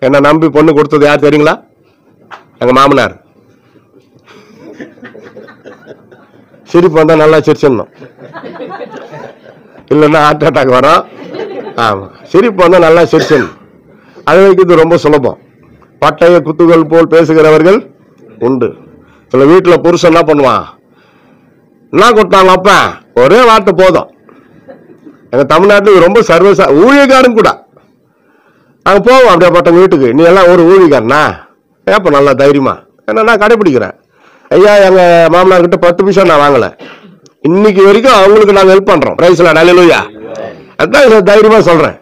என்ன நம்பி பொண்ணு கொடுத்தது யார் தெரியுங்களா எங்க மாமனார் சிரிப்பு வந்தா நல்லா சிரிச்சிடணும் இல்லைன்னா ஹார்ட் அட்டாக் வரும் ஆமா சிரிப்பு வந்தா நல்லா சிரிச்சிடணும் அது வைக்கிறது ரொம்ப சுலபம் பட்டய குத்துகள் போல் பேசுகிறவர்கள் உண்டு சில வீட்டுல புருஷன் என்ன பண்ணுவான் என்ன கொடுத்தாங்க அப்ப ஒரே வார்த்தை போதும் எங்க தமிழ்நாட்டுல ரொம்ப சர்வசா ஊழியக்காரன் கூட அங்க போவோம் அப்படியேப்பட்டவங்க வீட்டுக்கு நீ எல்லாம் ஒரு ஊழியக்காரனா ஏப்ப நல்லா தைரியமா ஏன்னா நான் கடைபிடிக்கிறேன் ஐயா எங்க மாமனார் கிட்ட பத்து பைசா நான் வாங்கல இன்னைக்கு வரைக்கும் அவங்களுக்கு நாங்க ஹெல்ப் பண்றோம் பிரைஸ்ல நல்லலுயா அதான் இதை தைரியமா சொல்றேன்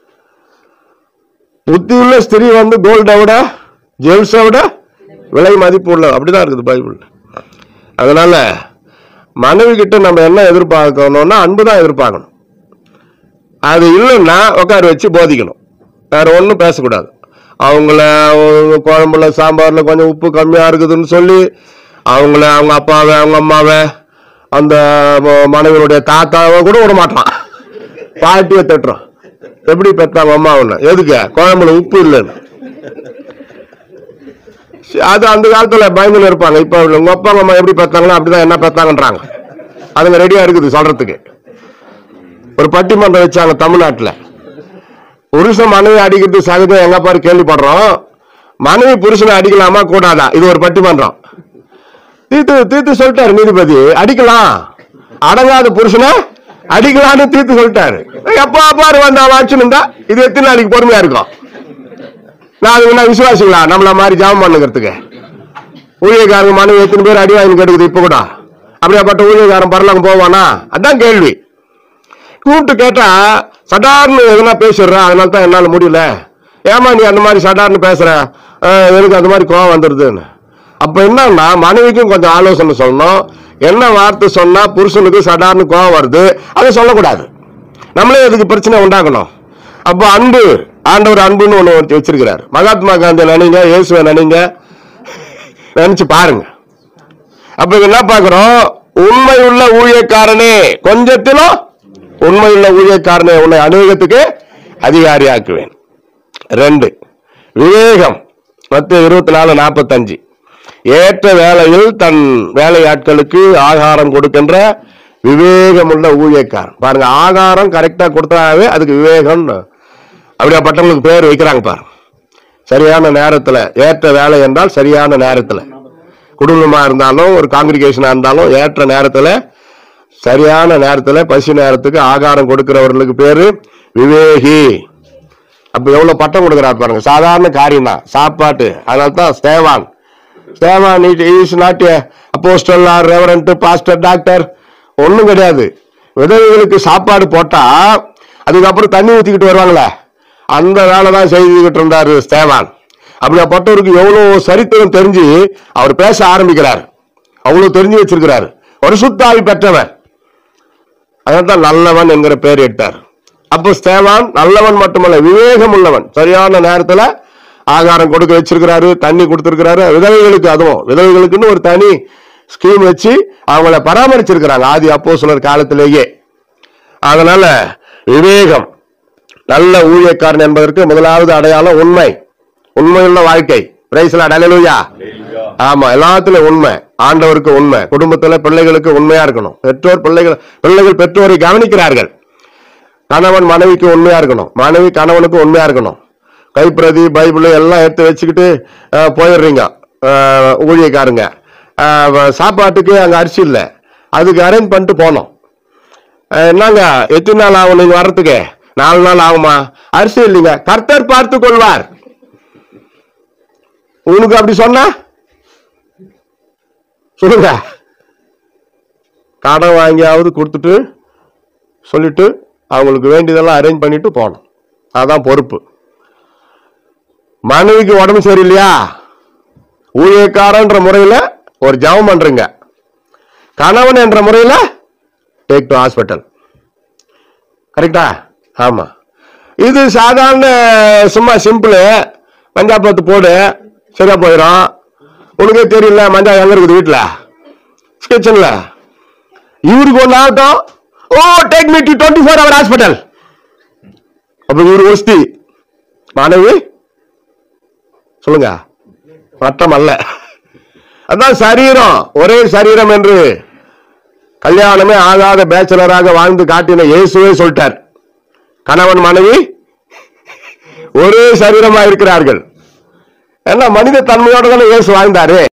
புத்தி உள்ள ஸ்திரீ வந்து கோல்டை விட ஜெல்ஸை விட விலை மதிப்பு உள்ள அப்படிதான் இருக்குது பைபிள் அதனால மனைவி கிட்ட நம்ம என்ன எதிர்பார்க்கணும்னா அன்பு தான் எதிர்பார்க்கணும் அது இல்லைன்னா உட்கார வச்சு போதிக்கணும் வேற ஒன்றும் பேசக்கூடாது அவங்கள ஒரு குழம்புல சாம்பார்ல கொஞ்சம் உப்பு கம்மியா இருக்குதுன்னு சொல்லி அவங்கள அவங்க அப்பாவை அவங்க அம்மாவை அந்த ம- மனைவியுடைய தாத்தாவை கூட விட மாட்டான் பாட்டியை தட்டுறோம் எப்படி பெத்தாங்க அம்மாவுன்னு எதுக்கு குழம்புல உப்பு இல்லைன்னு சரி, அது அந்த காலத்துல பயந்துல இருப்பாங்க இப்ப உங்க அப்பா அம்மா எப்படி பெத்தாங்களோ அப்படிதான் என்ன பெத்தாங்கன்றாங்க அதுங்க ரெடியா இருக்குது சொல்றதுக்கு ஒரு பட்டிமன்றம் வச்சாங்க தமிழ்நாட்டுல புருஷன் மனைவி அடிக்கிறது சகஜம் எங்க பாரு கேள்விப்படுறோம் மனைவி புருஷனை அடிக்கலாமா கூடாதா இது ஒரு பட்டிமன்றம் தீர்த்து தீர்த்து சொல்லிட்டாரு நீதிபதி அடிக்கலாம் அடங்காத புருஷனை அடிக்கலாம்னு தீர்த்து சொல்லிட்டாரு எப்பா பாரு வந்தா வாட்சன் இருந்தா இது எத்தனை நாளைக்கு பொறுமையா இருக்கும் நான் அது என்ன விசுவாசிங்களா நம்மள மாதிரி ஜாபம் பண்ணுங்கிறதுக்கு ஊழியக்காரங்க மனைவி எத்தனை பேர் அடி வாங்கி கேட்டுக்குது இப்ப கூட அப்படியாப்பட்ட ஊழியக்காரன் பரலங்க போவானா அதான் கேள்வி கூப்பிட்டு கேட்டா சடார்னு எதுனா பேசிடுற அதனால தான் என்னால முடியல ஏமா நீ அந்த மாதிரி சடார்னு பேசுற அஹ், எனக்கு அந்த மாதிரி கோவம் வந்துடுதுன்னு அப்ப என்னன்னா மனைவிக்கும் கொஞ்சம் ஆலோசனை சொல்லணும் என்ன வார்த்தை சொன்னா புருஷனுக்கு சடார்னு கோவம் வருது அதை சொல்லக்கூடாது நம்மளே அதுக்கு பிரச்சனை உண்டாக்கணும் அப்போ அன்பு ஆண்டவர் அன்புன்னு ஒண்ணு வச்சு- வச்சிருக்கிறார் மகாத்மா காந்தி நினைங்க இயேசுவை நினைங்க நினைச்சு பாருங்க அப்ப இங்க என்ன பாக்குறோம் உண்மையுள்ள ஊழியக்காரனே கொஞ்சத்திலும் உண்மையுள்ள ஊழியக்காரனே உன்னை அநேகத்துக்கு அதிகாரியாக்குவேன் ரெண்டு விவேகம் மத்திய இருபத்தி நாலு நாற்பத்தஞ்சு ஏற்ற வேளையில் தன் வேலையாட்களுக்கு ஆகாரம் கொடுக்கின்ற விவேகமுள்ள ஊழியக்காரன் பாருங்க ஆகாரம் கரெக்டா கொடுத்தாவே அதுக்கு விவேகம் அப்படியாப்பட்டவங்களுக்கு பேர் வைக்கிறாங்க பாருங்க சரியான நேரத்துல ஏற்ற வேலை என்றால் சரியான நேரத்துல குடும்பமா இருந்தாலும் ஒரு காங்கிரிகேஷனா இருந்தாலும் ஏற்ற நேரத்துல சரியான நேரத்துல பசி நேரத்துக்கு ஆகாரம் கொடுக்கிறவர்களுக்கு பேரு விவேகி அப்ப எவ்வளவு பட்டம் கொடுக்குறாரு பாருங்க சாதாரண காரியம் தான் சாப்பாட்டு அதனால தான் Stephen Stephen is not apostle or reverend pastor doctor ஒண்ணும் கிடையாது விதவைகளுக்கு சாப்பாடு போட்டா அதுக்கப்புறம் தண்ணி ஊத்திக்கிட்டு வருவாங்களே அந்த வேலை தான் செய்துக்கிட்டு இருந்தாரு ஸ்தேவான் அப்படியாப்பட்டவருக்கு எவ்வளவு சரித்திரம் தெரிஞ்சு அவர் பேச ஆரம்பிக்கிறார் அவ்வளவு தெரிஞ்சு வச்சிருக்கிறார் ஒரு சுத்தாவி பெற்றவர் அதான் நல்லவன் என்கிற பெயர் எடுத்தார் அப்போ ஸ்தேவான் நல்லவன் மட்டுமல்ல விவேகம் உள்ளவன் சரியான நேரத்துல ஆகாரம் கொடுக்க வச்சிருக்கிறாரு தண்ணி கொடுத்திருக்கிறாரு விதவைகளுக்கு அதுவும் விதவைகளுக்குன்னு ஒரு தனி ஸ்கீம் வச்சு அவங்கள பராமரிச்சிருக்கிறாங்க ஆதி அப்போ காலத்திலேயே அதனால விவேகம் நல்ல ஊழியக்காரன் என்பதற்கு முதலாவது அடையாளம் உண்மை உண்மையுள்ள வாழ்க்கை பிரைஸ்ல அடலலுயா ஆமா எல்லாத்துலயும் உண்மை ஆண்டவருக்கு உண்மை குடும்பத்துல பிள்ளைகளுக்கு உண்மையா இருக்கணும் பெற்றோர் பிள்ளைகள் பிள்ளைகள் பெற்றோரை கவனிக்கிறார்கள் கணவன் மனைவிக்கு உண்மையா இருக்கணும் மனைவி கணவனுக்கு உண்மையா இருக்கணும் கைப்பிரதி பைபிள் எல்லாம் எடுத்து வச்சுக்கிட்டு அஹ், போயிடுறீங்க அஹ், ஊழியக்காரங்க அஹ், வ- சாப்பாட்டுக்கு அங்க அரிசி இல்லை அதுக்கு அரேஞ்ச் பண்ணிட்டு போனோம் அஹ், என்னங்க எத்தனை நாள் ஆகும் நீங்க வர்றதுக்கு நாலு நாள் ஆகுமா அரிசி இல்லைங்க கர்த்தர் பார்த்து கொள்வார் உனக்கு அப்படி சொன்னா சொல்லுங்க கடன் வாங்கியாவது கொடுத்துட்டு சொல்லிட்டு அவங்களுக்கு வேண்டியதெல்லாம் அரேஞ்ச் பண்ணிட்டு போகணும் அதான் பொறுப்பு மனைவிக்கு உடம்பு சரியில்லையா ஊழியக்காரன்ற முறையில ஒரு ஜெபம் பண்றீங்க கணவன் என்ற முறையில டேக் டு ஹாஸ்பிட்டல் கரெக்டா ஆமா இது சாதாரண சும்மா சிம்பிள் மஞ்சா பத்து போடு சரியா போயிடும் உனக்கே தெரியல மஞ்சா எங்க இருக்குது வீட்டுல கிச்சன்ல இவருக்கு ஒன்று ஆகட்டும் oh take me to twenty four hour hospital அப்ப இவரு ஒஸ்தி மனைவி சொல்லுங்க மட்டம் அல்ல அதான் சரீரம் ஒரே சரீரம் என்று கல்யாணமே ஆகாத பேச்சலராக வாழ்ந்து காட்டின இயேசுவே சொல்லிட்டார் கணவன் மனைவி ஒரே சரீரமா இருக்கிறார்கள் ஏன்னா மனித தன்மையோட தானே இயேசு வாழ்ந்தாரு